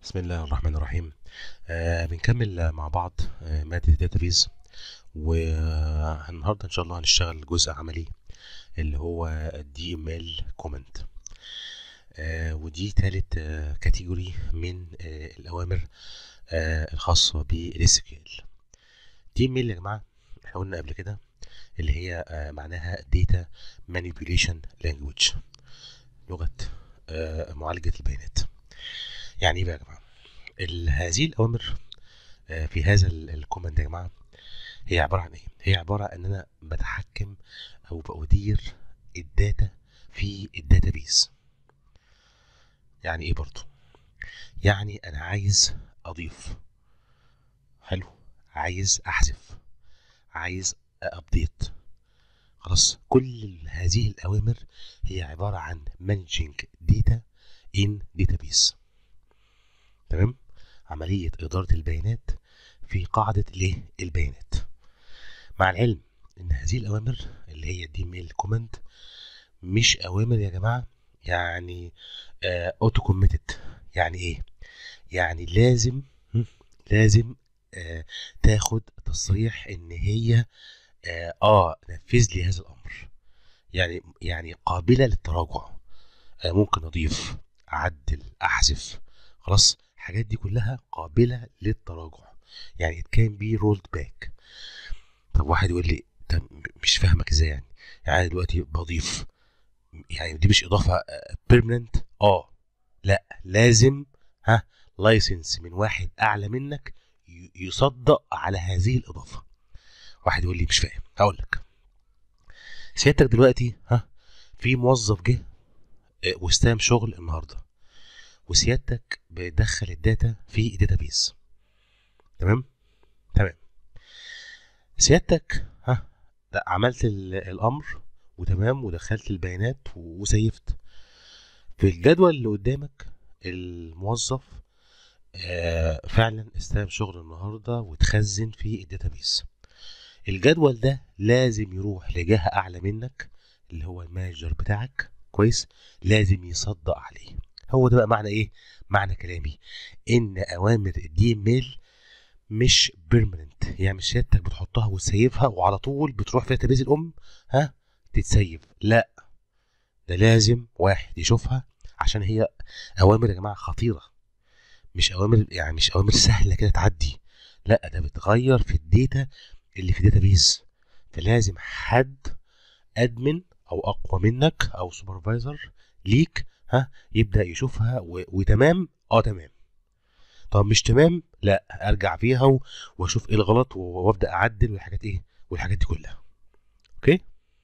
بسم الله الرحمن الرحيم آه بنكمل مع بعض آه مادة الداتابيز والنهاردة إن شاء الله هنشتغل جزء عملي اللي هو الدي ام ال كومنت ودي تالت آه كاتيجوري من آه الأوامر آه الخاصة بالاس كيو ال دي ام ال يا جماعة احنا قلنا قبل كده اللي هي آه معناها داتا مانيبيوليشن لانجويج لغة آه معالجة البيانات يعني ايه بقى يا جماعه ال- هذه الاوامر آه، في هذا ال- الكوماند يا جماعه هي عباره عن ايه هي عباره عن ان انا بتحكم او بأدير الداتا في الداتابيز يعني ايه برضو يعني انا عايز اضيف حلو عايز احذف عايز ابديت خلاص كل هذه الاوامر هي عباره عن managing data in database تمام عملية إدارة البيانات في قاعدة الايه البيانات مع العلم إن هذه الأوامر اللي هي دي ميل كوماند مش أوامر يا جماعة يعني أوتو كوميتد يعني إيه؟ يعني لازم هم، لازم آه تاخد تصريح إن هي آه, آه نفذ لي هذا الأمر يعني يعني قابلة للتراجع آه ممكن أضيف أعدل أحذف خلاص الحاجات دي كلها قابلة للتراجع يعني it can be rolled back طب واحد يقول لي طب مش فاهمك ازاي يعني يعني أنا دلوقتي بضيف يعني دي مش اضافة بيرمننت اه لا لازم ها لايسنس من واحد اعلى منك ي- يصدق على هذه الاضافة واحد يقول لي مش فاهم هقول لك سيادتك دلوقتي ها في موظف جه آه، واستلم شغل النهارده وسيادتك بتدخل الداتا في الداتابيز تمام تمام سيادتك ها ده عملت ال- الامر وتمام ودخلت البيانات وسيفت في الجدول اللي قدامك الموظف آه فعلا استلم شغل النهارده وتخزن في الداتابيز الجدول ده لازم يروح لجهة اعلى منك اللي هو المانجر بتاعك كويس لازم يصدق عليه هو ده بقى معنى ايه معنى كلامي ان اوامر الدي ام ال مش بيرمننت يعني مش سيادتك بتحطها وتسيفها وعلى طول بتروح في الداتابيز الام ها تتسيف لا ده لازم واحد يشوفها عشان هي اوامر يا جماعه خطيره مش اوامر يعني مش اوامر سهله كده تعدي لا ده بتغير في الداتا اللي في الداتابيز فلازم حد ادمن او اقوى منك او سوبرفايزر ليك ها يبدا يشوفها و... وتمام اه تمام طب مش تمام لا ارجع فيها و... واشوف ايه الغلط و... وابدا اعدل والحاجات ايه والحاجات دي كلها اوكي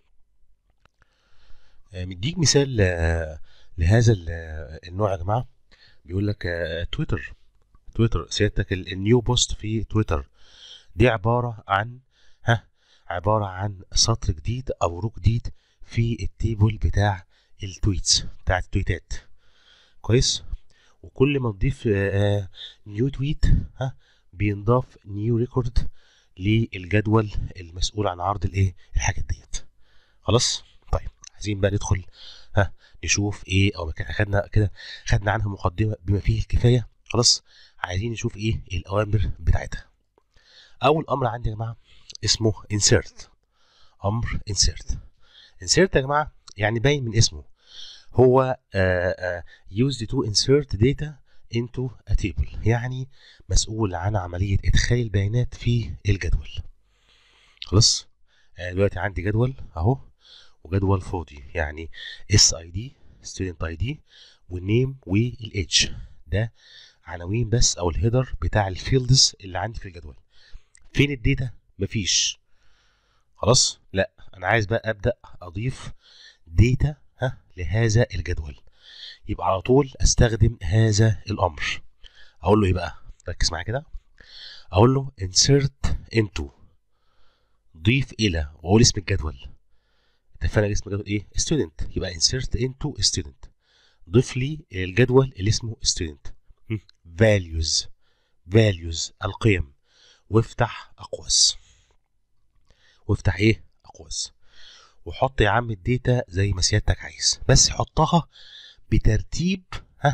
آه، مديك مثال آه، لهذا ال- آه، النوع يا جماعه بيقول لك آه، تويتر تويتر سيادتك ال- النيو بوست في تويتر دي عباره عن ها عباره عن سطر جديد او رو جديد في التيبل بتاع التويتس بتاع التويتات كويس وكل ما نضيف آه، نيو تويت ها بينضاف نيو ريكورد للجدول المسؤول عن عرض الايه الحاجات ديت خلاص طيب عايزين بقى ندخل ها نشوف ايه او كده خدنا كده خدنا عنها مقدمه بما فيه الكفايه خلاص عايزين نشوف ايه الاوامر بتاعتها اول امر عندي يا جماعه اسمه insert امر insert insert يا جماعه يعني باين من اسمه هو آه، آه، used to insert data into a table يعني مسؤول عن عملية إدخال البيانات في الجدول خلاص آه، دلوقتي عندي جدول أهو وجدول فاضي يعني اس اي دي ستودنت اي دي والنيم والايدج ده عناوين بس او الهيدر بتاع الفيلدز اللي عندي في الجدول فين الداتا مفيش خلاص لا انا عايز بقى ابدا اضيف داتا ها لهذا الجدول يبقى على طول استخدم هذا الامر اقول له ايه بقى ركز معايا كده اقول له insert into ضيف الى واقول اسم الجدول اتفقنا اسم الجدول ايه student يبقى insert into student ضيف لي الجدول اللي اسمه student هم، values values القيم وافتح اقواس وافتح ايه اقواس وحط يا عم الداتا زي ما سيادتك عايز بس حطها بترتيب ها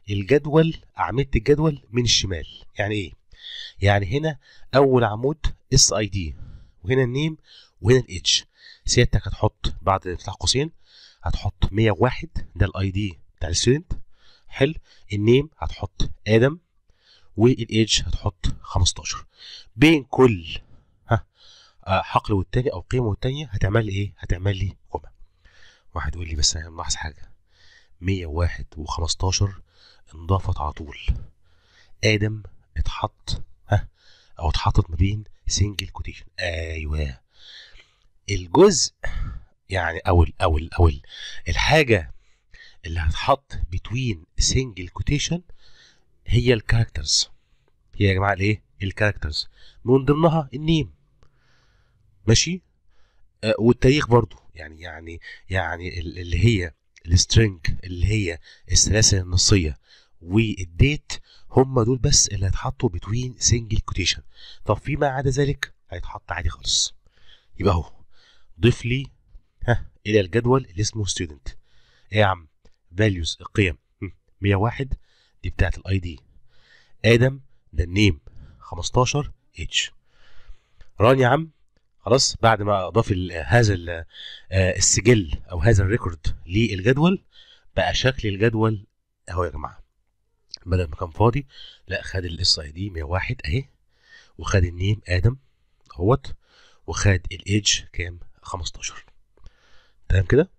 الجدول اعمده الجدول من الشمال يعني ايه يعني هنا اول عمود اس اي دي وهنا النيم وهنا الايدج سيادتك هتحط بعد فتح قوسين هتحط 101 ده الاي دي بتاع الستودنت حلو النيم هتحط ادم والايدج هتحط 15 بين كل ها آه، حقل والتاني او قيمه والتانيه هتعمل لي ايه هتعمل لي كوما واحد يقول لي بس انا ملاحظ حاجه 101 و15 انضافت على طول ادم اتحط ها او اتحطت ما بين سنجل كوتيشن ايوه الجزء يعني او ال او ال او ال الحاجه اللي هتحط بتوين سنجل كوتيشن هي الكاركترز هي يا جماعه الايه الكاركترز من ضمنها النيم ماشي آه والتاريخ برضو يعني يعني يعني ال- اللي هي السترنج اللي هي السلاسل النصيه والديت هم دول بس اللي هيتحطوا بتوين سنجل كوتيشن طب فيما عدا ذلك هيتحط عادي خالص يبقى اهو ضيف لي ها الى الجدول اللي اسمه ستودنت ايه يا عم فاليوز القيم هم، 101 دي بتاعت الاي دي ادم ده النيم 15 اتش ران يا عم خلاص بعد ما اضاف ال- هذا ال- آه، السجل او هذا الريكورد للجدول بقى شكل الجدول اهو يا جماعه بدل ما كان فاضي لا خد الاس اي دي 101 اهي وخد النيم ادم اهوت وخد الايدج كام 15 تمام كده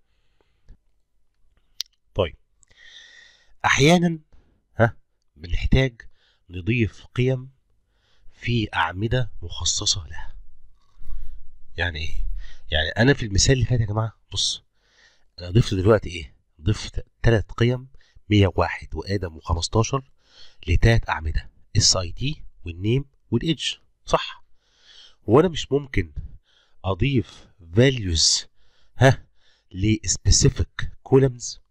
طيب احيانا ها بنحتاج نضيف قيم في اعمده مخصصه لها يعني ايه يعني انا في المثال اللي فات يا جماعه بص انا ضفت دلوقتي ايه ضفت ثلاث قيم 101 وادم و15 لتلات اعمده اس اي دي والنيم والايدج صح وانا مش ممكن اضيف values ها لسبيسيفيك كولمز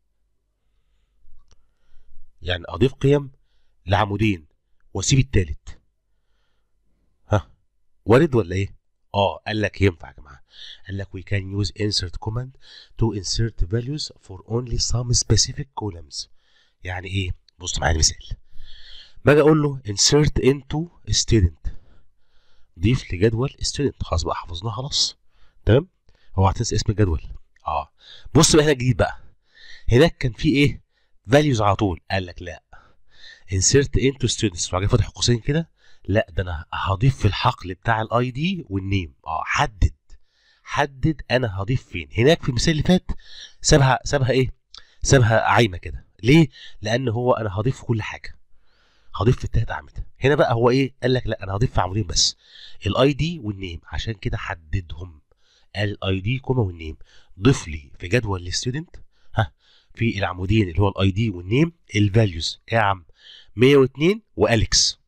يعني اضيف قيم لعمودين واسيب التالت ها وارد ولا ايه اه قال لك ينفع يا جماعه قال لك we can use insert command to insert values for only some specific columns يعني ايه بص معايا مثال باجي اقول له insert into student ضيف لجدول student خلاص بقى حفظناه خلاص تمام هو هتنسى اسم الجدول اه بص بقى هنا الجديد بقى هناك كان في ايه values على طول قال لك لا insert into students راح فاتح قوسين كده لا ده انا هضيف في الحقل بتاع الاي دي والنيم اه حدد حدد انا هضيف فين هناك في المثال اللي فات سابها سابها ايه سابها عايمه كده ليه لان هو انا هضيف في كل حاجه هضيف في التلات اعمده هنا بقى هو ايه قال لك لا انا هضيف في عمودين بس الاي دي والنيم عشان كده حددهم قال الاي دي كوما والنيم ضيف لي في جدول الستودنت ها في العمودين اللي هو الاي دي والنيم الفاليوز يا عم 102 واليكس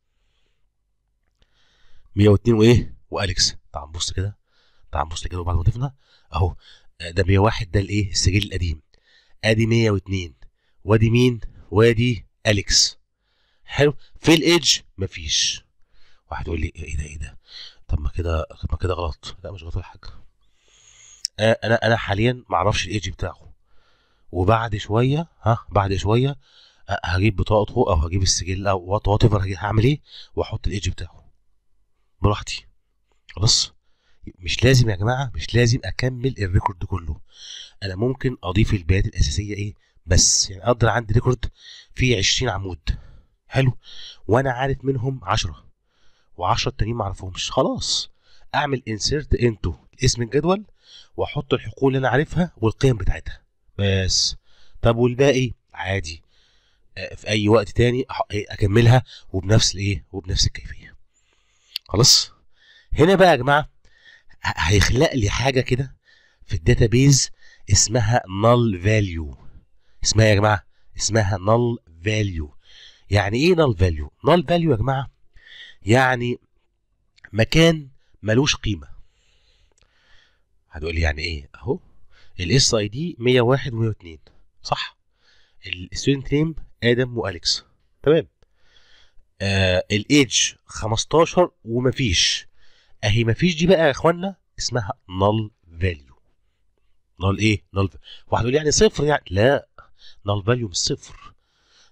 102 وايه واليكس تعال نبص كده تعال نبص الجدول بعد ما ضفنا اهو ده 101 ده الايه السجل القديم ادي 102 وادي مين وادي اليكس حلو في الايدج مفيش واحد يقول لي ايه ده ايه ده طب ما كده طب ما كده غلط لا مش غلط ولا حاجه آه، انا انا حاليا ما اعرفش الايدج بتاعه وبعد شويه ها بعد شويه آه، هجيب بطاقته او هجيب السجل او وات وات ايفر هعمل ايه واحط الايدج بتاعه براحتي خلاص مش لازم يا جماعه مش لازم اكمل الريكورد كله انا ممكن اضيف البيانات الاساسيه ايه بس يعني اقدر عندي ريكورد فيه 20 عمود حلو وانا عارف منهم 10 و10 التانيين ما اعرفهمش خلاص اعمل انسيرت انتو اسم الجدول واحط الحقول اللي انا عارفها والقيم بتاعتها بس طب والباقي عادي آه، في اي وقت تاني أح- إيه، اكملها وبنفس الايه وبنفس الكيفيه خلاص هنا بقى يا جماعه ه- هيخلق لي حاجه كده في الداتابيز اسمها null value اسمها يا جماعه اسمها null value يعني ايه null value null value يا جماعه يعني مكان ملوش قيمه هتقول لي يعني ايه اهو الاس اي دي 101 و102 صح الستودنت نيم ادم واليكس تمام آه الايدج 15 ومفيش اهي مفيش دي بقى يا اخوانا اسمها null value null ايه null واحد يقول يعني صفر يعني لا null value مش صفر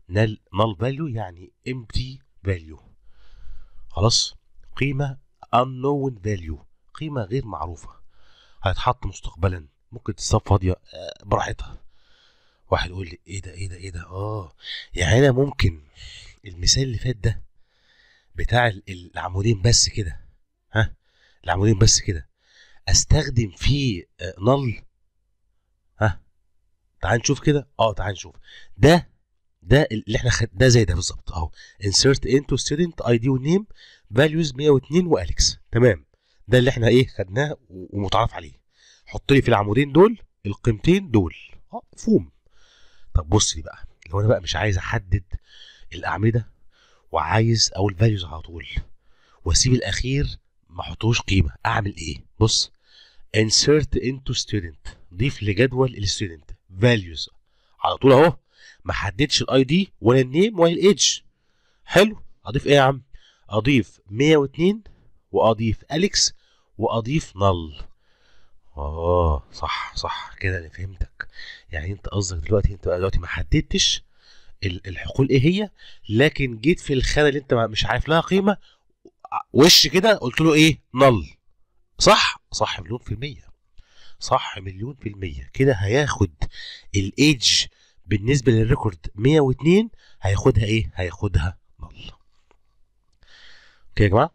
نال نال فاليو يعني امتي فاليو خلاص قيمه unknown value قيمه غير معروفه هتتحط مستقبلا ممكن تتصاب فاضيه آه، براحتها واحد يقول لي ايه ده ايه ده ايه ده اه يعني انا ممكن المثال اللي فات ده بتاع ال- العمودين بس كده ها العمودين بس كده استخدم فيه نل ها تعال نشوف كده اه تعال نشوف ده ده اللي احنا خد ده زي ده بالظبط اهو insert into student id ونيم values 102 واليكس تمام ده اللي احنا ايه خدناه و- ومتعارف عليه حط لي في العمودين دول القيمتين دول اه مفهوم طب بص لي بقى لو انا بقى مش عايز احدد الاعمده وعايز اقول فاليوز على طول واسيب الاخير ما احطوش قيمه اعمل ايه بص insert into student ضيف لجدول الستودنت values على طول اهو ما حددش الاي دي ولا النيم ولا الايدج حلو اضيف ايه يا عم اضيف 102 واضيف اليكس واضيف نل اه صح صح كده انا فهمتك يعني انت قصدك دلوقتي انت دلوقتي ما حددتش ال- الحقول ايه هي لكن جيت في الخانه اللي انت مش عارف لها قيمه وش كده قلت له ايه نل صح صح مليون في المية صح مليون في المية كده هياخد الايدج بالنسبة للريكورد 102 هياخدها ايه هياخدها نل اوكي يا جماعة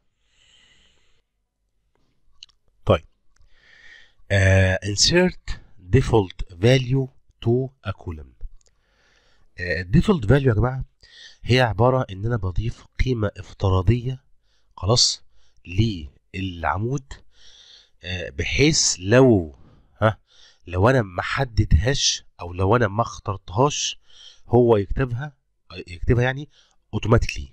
طيب آه insert default value to a column الديفولت فاليو يا جماعه هي عباره ان انا بضيف قيمه افتراضيه خلاص للعمود آه، بحيث لو ها لو انا ما حددهاش او لو انا ما اخترتهاش هو يكتبها يكتبها يعني اوتوماتيكلي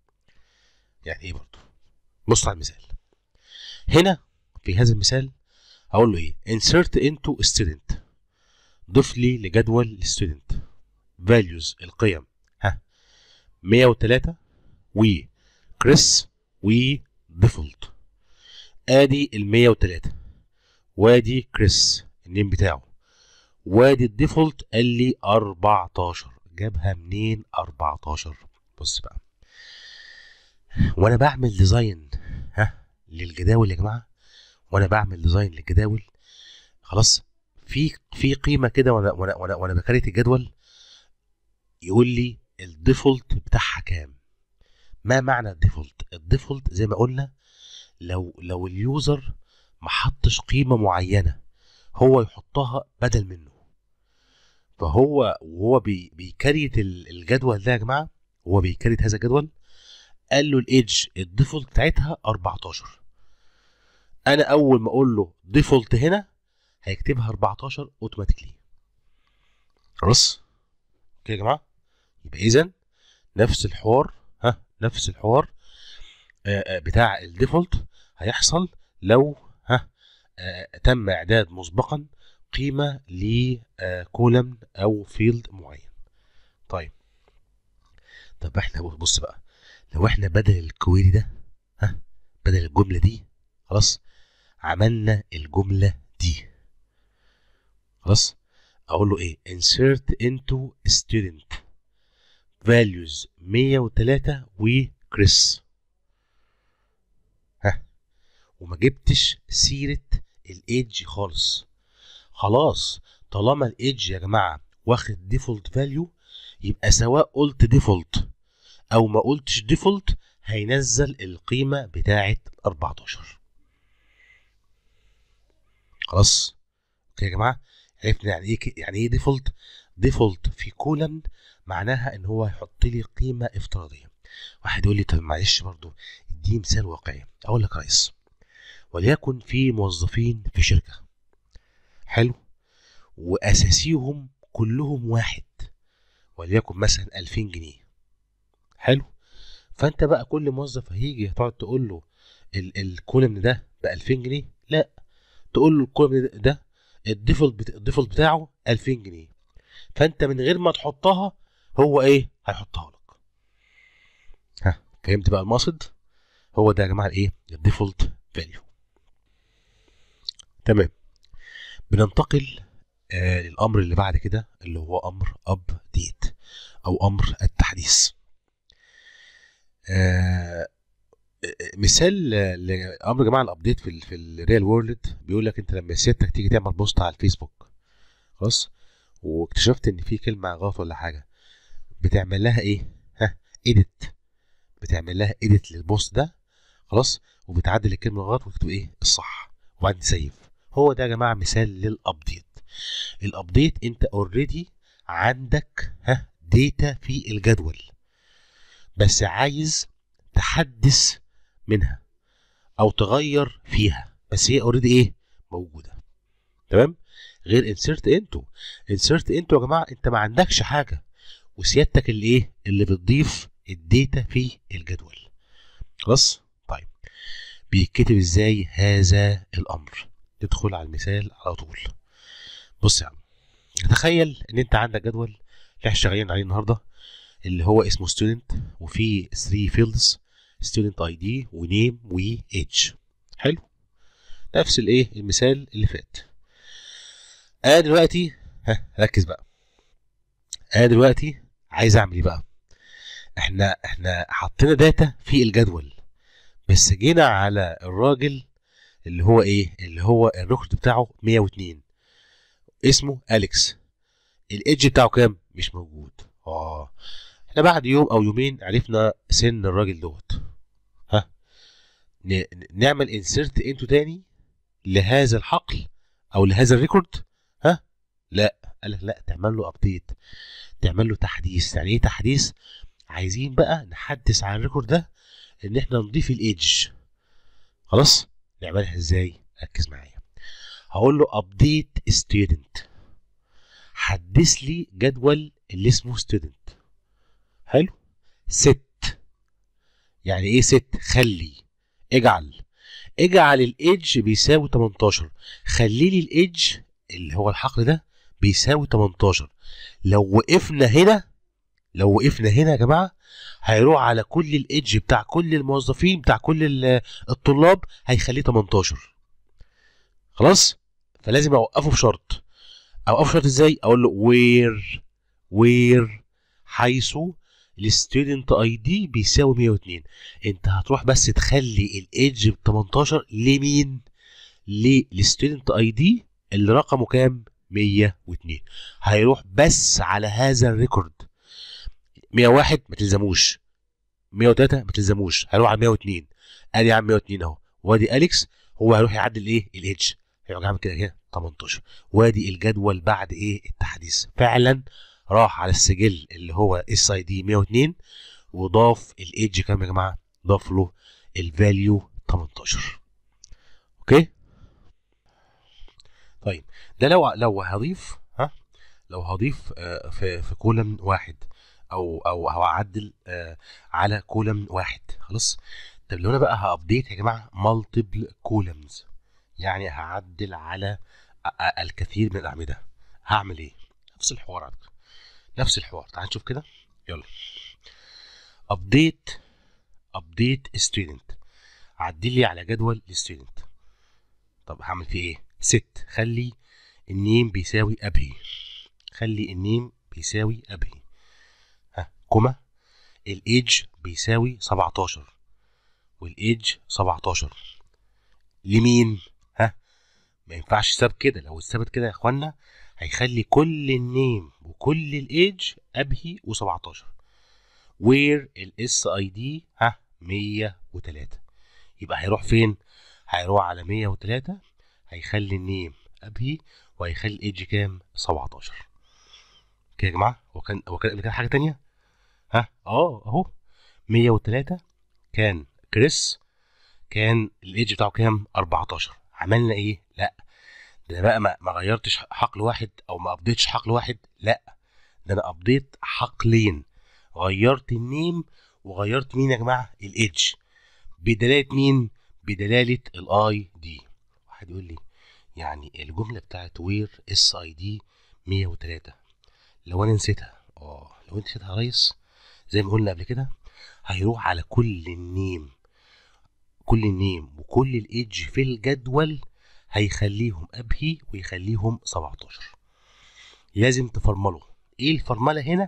يعني ايه برضه بص على المثال هنا في هذا المثال هقول له ايه insert into student ضيف لي لجدول الستودنت values القيم ها 103 و كريس و ديفولت ادي ال 103 وادي كريس النيم بتاعه وادي الديفولت قال لي 14 جابها منين 14 بص بقى وانا بعمل ديزاين ها للجداول يا جماعه وانا بعمل ديزاين للجداول خلاص في في قيمه كده وانا وانا وانا, وأنا بكريت الجدول يقول لي الديفولت بتاعها كام ما معنى الديفولت الديفولت زي ما قلنا لو لو اليوزر ما حطش قيمه معينه هو يحطها بدل منه فهو وهو بي بيكريت ال- الجدول ده يا جماعه هو بيكريت هذا الجدول قال له الايدج الديفولت بتاعتها 14 انا اول ما اقول له ديفولت هنا هيكتبها 14 اوتوماتيكلي خلاص اوكي يا جماعه يبقى اذا نفس الحوار ها نفس الحوار آه، آه، بتاع الديفولت هيحصل لو ها آه، تم اعداد مسبقا قيمه لكولم او فيلد معين طيب طب احنا بص بقى لو احنا بدل الكويري ده ها بدل الجمله دي خلاص عملنا الجمله دي خلاص اقول له ايه insert into student values 103 وكريس ها وما جبتش سيرة الايدج خالص خلاص طالما الايدج يا جماعة واخد ديفولت فاليو يبقى سواء قلت ديفولت او ما قلتش ديفولت هينزل القيمة بتاعة 14 خلاص اوكي يا جماعة عرفنا يعني ايه ك- يعني ايه ديفولت ديفولت في كولن معناها ان هو هيحط لي قيمه افتراضيه واحد يقول لي طب معلش برضو اديني مثال واقعي اقول لك يا ريس وليكن في موظفين في شركه حلو واساسيهم كلهم واحد وليكن مثلا 2000 جنيه حلو فانت بقى كل موظف هيجي هتقعد تقول له ال- الكولم ده ب 2000 جنيه لا تقول له الكولم ده- ده الديفولت بت... الديفولت بتاعه 2000 جنيه فانت من غير ما تحطها هو ايه هيحطها لك ها فهمت بقى المقصد هو ده يا جماعه الايه الديفولت فاليو تمام بننتقل آه للامر اللي بعد كده اللي هو امر ابديت او امر التحديث آه مثال لامر جماعه الابديت في ال في الريال وورلد بيقول لك انت لما سيادتك تيجي تعمل بوست على الفيسبوك خلاص واكتشفت ان في كلمه غلط ولا حاجه بتعمل لها ايه ها ايديت بتعمل لها ايديت للبوست ده خلاص وبتعدل الكلمه الغلط وتكتب ايه الصح وبعدين سيف هو ده يا جماعه مثال للابديت الابديت انت اوريدي عندك ها داتا في الجدول بس عايز تحدث منها او تغير فيها بس هي اوريدي ايه موجوده تمام غير انسرت انتو انسرت انتو يا جماعه انت ما عندكش حاجه وسيادتك اللي ايه اللي بتضيف الداتا في الجدول خلاص طيب بيتكتب ازاي هذا الامر تدخل على المثال على طول بص يا عم تخيل ان انت عندك جدول اللي احنا شغالين عليه النهارده اللي هو اسمه ستودنت وفيه 3 فيلدز ستودنت اي دي ونيم وايدج حلو نفس الايه المثال اللي فات انا دلوقتي ها ركز بقى انا دلوقتي عايز اعمل ايه بقى احنا احنا حطينا داتا في الجدول بس جينا على الراجل اللي هو ايه اللي هو الريكورد بتاعه 102 اسمه اليكس الايدج بتاعه كام مش موجود اه احنا بعد يوم او يومين عرفنا سن الراجل دوت ها نعمل انسرت انتو تاني لهذا الحقل او لهذا الريكورد ها لا قال لك لا تعمل له ابديت تعمل له تحديث يعني ايه تحديث عايزين بقى نحدث على الريكورد ده ان احنا نضيف الايدج خلاص نعملها ازاي ركز معايا هقول له ابديت ستودنت حدث لي جدول اللي اسمه ستودنت حلو ست يعني ايه ست خلي اجعل اجعل الايدج بيساوي 18 خلي لي الايدج اللي هو الحقل ده بيساوي 18 لو وقفنا هنا لو وقفنا هنا يا جماعه هيروح على كل الايدج بتاع كل الموظفين بتاع كل الطلاب هيخليه 18 خلاص فلازم اوقفه بشرط اوقفه بشرط ازاي اقول له وير وير حيث الستودنت اي دي بيساوي 102 انت هتروح بس تخلي الايدج ب 18 لمين للستودنت اي دي اللي رقمه كام 102 هيروح بس على هذا الريكورد 101 ما تلزموش 103 ما تلزموش هيروح على 102 ادي يا عم 102 اهو وادي اليكس هو هيروح يعدل ايه الايدج هيروح عامل كده كده 18 وادي الجدول بعد ايه التحديث فعلا راح على السجل اللي هو اس اي دي 102 وضاف الايدج كام يا جماعه ضاف له الفاليو 18 اوكي طيب ده لو لو هضيف ها لو هضيف آه في في كولم واحد او او هعدل آه على كولم واحد خلاص طب لو انا بقى هابديت يا جماعه مالتيبل كولمز يعني هعدل على الكثير من الاعمده هعمل ايه نفس الحوار على فكره نفس الحوار تعال نشوف كده يلا ابديت ابديت ستودنت عدل لي على جدول الستودنت طب هعمل فيه ايه ست خلي النيم بيساوي ابهي خلي النيم بيساوي ابهي ها كوما الايدج بيساوي 17 والايدج 17 لمين ها ما ينفعش يساب كده لو اتثبت كده يا اخوانا هيخلي كل النيم وكل الايدج ابهي و17 وير الاس اي دي ها 103 يبقى هيروح فين هيروح على 103 هيخلي النيم ابهي وهيخلي الايدج كام 17 كده يا جماعه هو كان هو كان كان حاجه تانية ها اه اهو 103 كان كريس كان الايدج بتاعه كام 14 عملنا ايه لا ده انا بقى ما, ما غيرتش حقل واحد او ما ابديتش حقل واحد لا ده انا ابديت حقلين غيرت النيم وغيرت مين يا جماعه الايدج بدلاله مين بدلاله الاي دي واحد يقول لي يعني الجمله بتاعت وير اس اي دي 103 لو انا نسيتها اه لو انت نسيتها يا ريس زي ما قلنا قبل كده هيروح على كل النيم كل النيم وكل الايدج في الجدول هيخليهم ابهي ويخليهم 17 لازم تفرمله ايه الفرمله هنا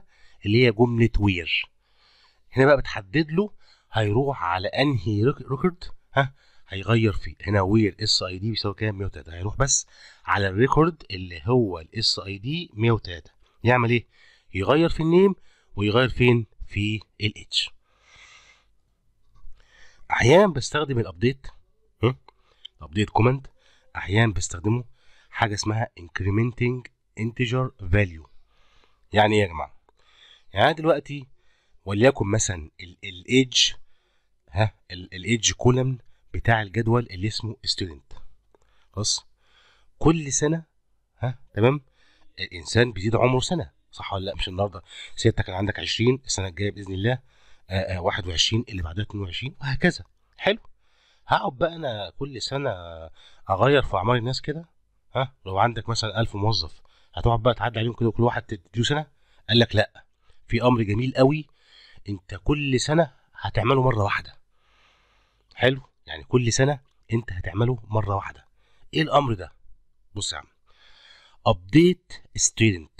اللي هي جمله وير هنا بقى بتحدد له هيروح على انهي ريكورد ها هيغير فيه هنا وير اس اي دي بيساوي كام 103 هيروح بس على الريكورد اللي هو الاس اي دي 103 يعمل ايه يغير في النيم ويغير فين في الاتش احيانا بستخدم الابديت ابديت كوماند احيانا بستخدمه حاجه اسمها incrementing integer value يعني ايه يا جماعه يعني أنا دلوقتي وليكن مثلا الايدج ها الايدج كولم بتاع الجدول اللي اسمه ستودنت خلاص كل سنه ها تمام الانسان بيزيد عمره سنه صح ولا لا مش النهارده سيادتك كان عندك 20 السنه الجايه باذن الله آآ آآ 21 اللي بعدها 22 وهكذا حلو هقعد بقى انا كل سنه اغير في اعمار الناس كده ها لو عندك مثلا 1000 موظف هتقعد بقى تعدي عليهم كده وكل واحد تديله سنه قال لك لا في امر جميل قوي انت كل سنه هتعمله مره واحده حلو يعني كل سنه انت هتعمله مره واحده ايه الامر ده بص يا عم ابديت ستودنت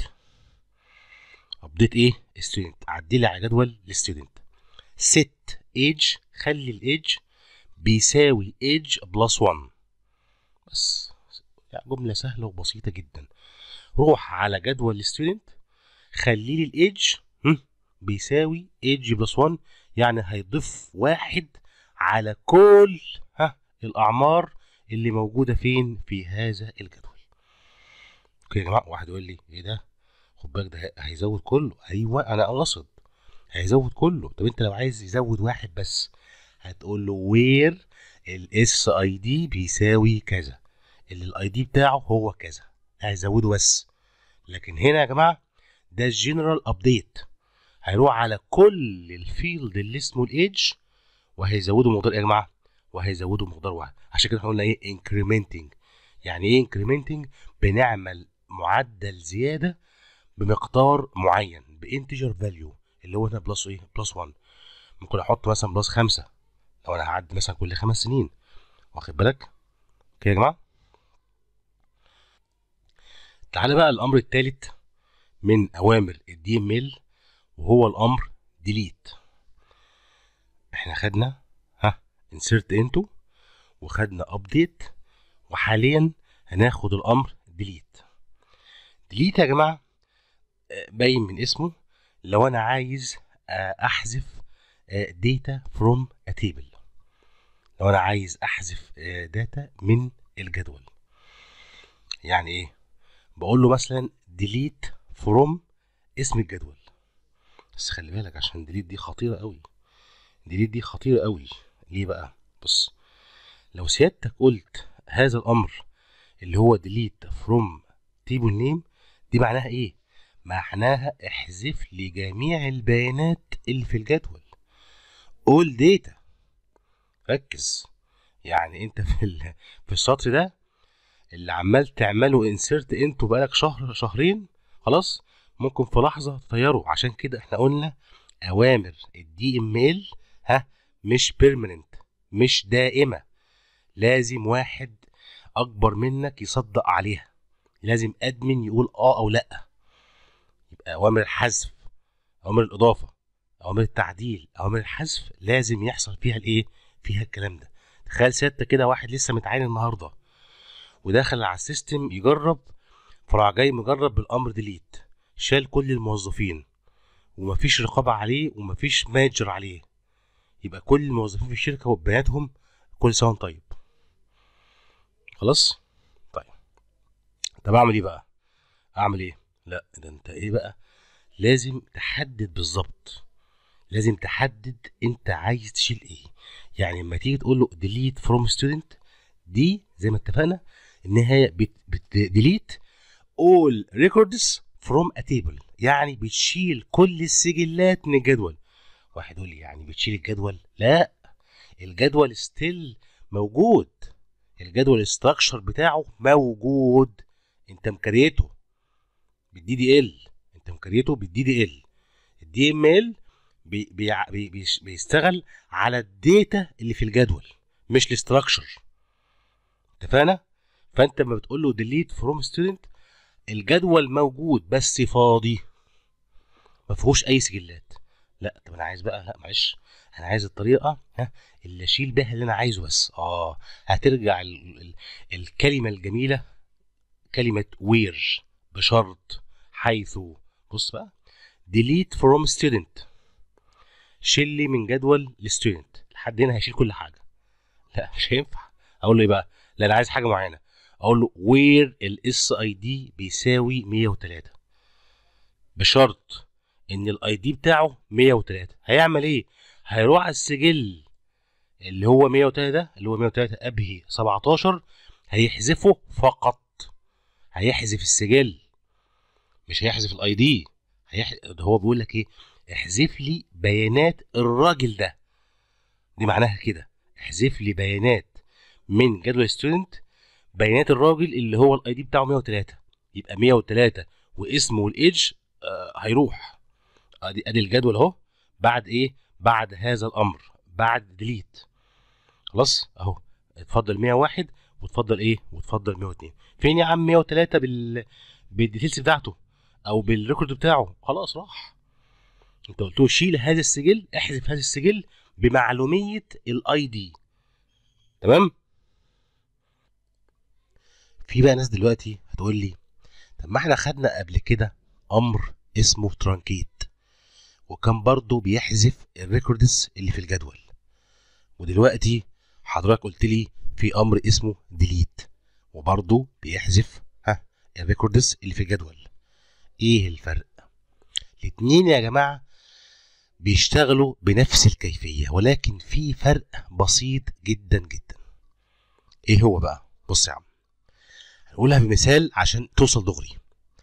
ابديت ايه ستودنت عدلي على جدول الستودنت ست ايج خلي الايج بيساوي ايج بلس 1 بس يعني جمله سهله وبسيطه جدا روح على جدول الستودنت خلي لي الايدج بيساوي ايدج بلس 1 يعني هيضيف واحد على كل ها الاعمار اللي موجوده فين في هذا الجدول اوكي يا جماعه واحد يقول لي ايه ده خد بالك ده هيزود كله ايوه انا قاصد هيزود كله طب انت لو عايز يزود واحد بس هتقول له وير الاس اي دي بيساوي كذا اللي الاي دي بتاعه هو كذا هيزوده بس لكن هنا يا جماعه ده الجنرال ابديت هيروح على كل الفيلد اللي اسمه الايدج وهيزودوا مقدار ايه يا جماعه وهيزودوا مقدار واحد عشان كده احنا قلنا ايه انكريمنتنج يعني ايه انكريمنتنج بنعمل معدل زياده بمقدار معين بانتجر فاليو اللي هو هنا بلس ايه بلس 1 ممكن احط مثلا بلس 5 لو انا هعدي مثلا كل خمس سنين واخد بالك اوكي يا جماعه تعالى بقى الامر الثالث من اوامر الدي ام ال وهو الامر ديليت احنا خدنا ها انسرت انتو وخدنا ابديت وحاليا هناخد الامر ديليت ديليت يا جماعه باين من اسمه لو انا عايز احذف داتا فروم ا تيبل لو انا عايز احذف داتا من الجدول يعني ايه بقول له مثلا ديليت فروم اسم الجدول بس خلي بالك عشان ديليت دي خطيره قوي ديليت دي خطيره قوي ليه بقى بص لو سيادتك قلت هذا الامر اللي هو ديليت فروم تيبل نيم دي معناها ايه معناها احذف لي جميع البيانات اللي في الجدول all data ركز يعني انت في ال... في السطر ده اللي عمال تعمله انسيرت انتو بقالك شهر شهرين خلاص ممكن في لحظه تطيره عشان كده احنا قلنا اوامر الدي ام ال ها مش بيرمننت مش دائمه لازم واحد اكبر منك يصدق عليها لازم ادمن يقول اه او لا يبقى اوامر الحذف اوامر الاضافه اوامر التعديل اوامر الحذف لازم يحصل فيها الايه فيها الكلام ده تخيل سيادتك كده واحد لسه متعين النهارده وداخل على السيستم يجرب فراح جاي مجرب بالامر ديليت شال كل الموظفين ومفيش رقابه عليه ومفيش مانجر عليه يبقى كل الموظفين في الشركه وبياناتهم كل سنه طيب خلاص طيب طب اعمل ايه بقى اعمل ايه لا ده انت ايه بقى لازم تحدد بالظبط لازم تحدد انت عايز تشيل ايه يعني لما تيجي تقول له delete from student دي زي ما اتفقنا ان هي بتديليت all records from a table يعني بتشيل كل السجلات من الجدول واحد يقول لي يعني بتشيل الجدول لا الجدول ستيل موجود الجدول الاستراكشر بتاعه موجود انت مكريته بالدي دي ال انت مكريته بالدي دي ال الدي ام ال بي بي بي بيشتغل على الداتا اللي في الجدول مش الاستراكشر اتفقنا فانت لما بتقول له ديليت فروم ستودنت الجدول موجود بس فاضي ما فيهوش اي سجلات لا طب انا عايز بقى لا معلش انا عايز الطريقه ها اللي اشيل بيها اللي انا عايزه بس اه هترجع ال ال الكلمه الجميله كلمه وير بشرط حيث بص بقى delete from student شيل لي من جدول الستودنت لحد هنا هيشيل كل حاجه لا مش هينفع اقول له ايه بقى لا انا عايز حاجه معينه اقول له وير الاس اي دي بيساوي 103 بشرط ان الاي دي بتاعه 103 هيعمل ايه هيروح على السجل اللي هو 103 ده اللي هو 103 ابهي 17 هيحذفه فقط هيحذف السجل مش هيحذف الاي دي هيح... هو بيقول لك ايه احذف لي بيانات الراجل ده دي معناها كده احذف لي بيانات من جدول ستودنت بيانات الراجل اللي هو الاي دي بتاعه 103 يبقى 103 واسمه والايدج آه هيروح ادي ادي الجدول اهو بعد ايه بعد هذا الامر بعد ديليت خلاص اهو اتفضل 101 وتفضل ايه وتفضل 102 فين يا عم 103 بال بالديتيلز بتاعته او بالريكورد بتاعه خلاص راح انت قلت له شيل هذا السجل احذف هذا السجل بمعلوميه الاي دي تمام في بقى ناس دلوقتي هتقول لي طب ما احنا خدنا قبل كده امر اسمه ترانكيت وكان برضه بيحذف الريكوردز اللي في الجدول ودلوقتي حضرتك قلت لي في امر اسمه ديليت وبرضه بيحذف ها الريكوردز اللي في الجدول ايه الفرق الاتنين يا جماعه بيشتغلوا بنفس الكيفيه ولكن في فرق بسيط جدا جدا ايه هو بقى بص يا عم هنقولها بمثال عشان توصل دغري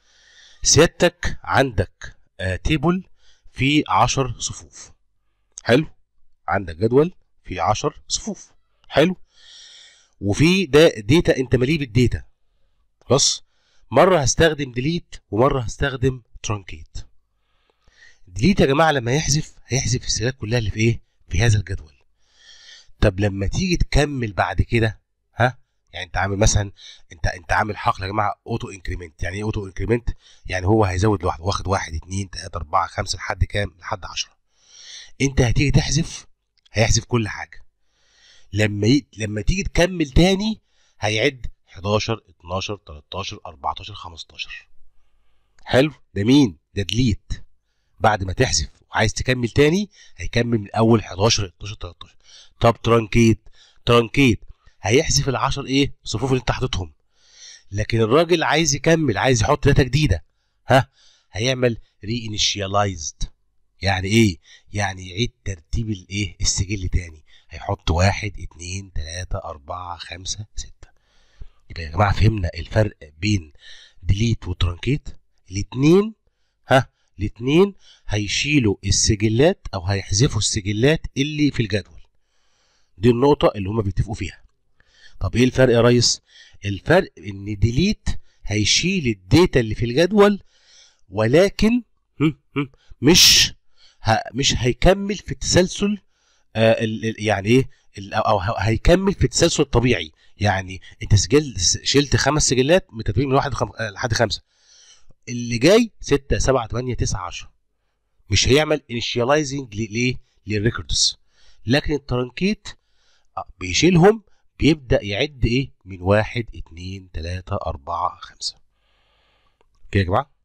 سيادتك عندك آه تيبل فيه 10 صفوف حلو عندك جدول فيه 10 صفوف حلو وفي ده ديتا انت مليه بالديتا خلاص مره هستخدم ديليت ومره هستخدم ترانكيت ديليت يا جماعه لما يحذف هيحذف السيرات كلها اللي في ايه في هذا الجدول طب لما تيجي تكمل بعد كده ها يعني انت عامل مثلا انت انت عامل حقل يا جماعه اوتو انكريمنت يعني ايه اوتو انكريمنت يعني هو هيزود لوحده واخد واحد اتنين تلاته اربعه خمسه لحد كام لحد 10 انت هتيجي تحذف هيحذف كل حاجه لما ي... لما تيجي تكمل تاني هيعد 11 12 13 14 15 حلو ده مين ده ديليت بعد ما تحذف وعايز تكمل تاني هيكمل من اول 11 12 13 طب ترانكيت ترانكيت هيحذف ال10 ايه صفوف اللي انت حاططهم لكن الراجل عايز يكمل عايز يحط داتا جديده ها هيعمل ري انيشيالايزد يعني ايه يعني يعيد ترتيب الايه السجل تاني هيحط واحد اتنين تلاتة أربعة خمسة ستة يبقى يا جماعة فهمنا الفرق بين ديليت وترانكيت الاتنين ها الاتنين هيشيلوا السجلات أو هيحذفوا السجلات اللي في الجدول دي النقطة اللي هما بيتفقوا فيها طب ايه الفرق يا ريس الفرق ان ديليت هيشيل الداتا اللي في الجدول ولكن مش مش هيكمل في التسلسل آه يعني ايه او هيكمل في التسلسل الطبيعي يعني انت سجل شلت خمس سجلات مترتبين من واحد خم... لحد خمسه اللي جاي 6 7 8 9 10 مش هيعمل انيشياليزنج ليه للريكوردز لكن الترانكيت بيشيلهم بيبدا يعد ايه من واحد اتنين تلاته اربعه خمسه كده يا جماعه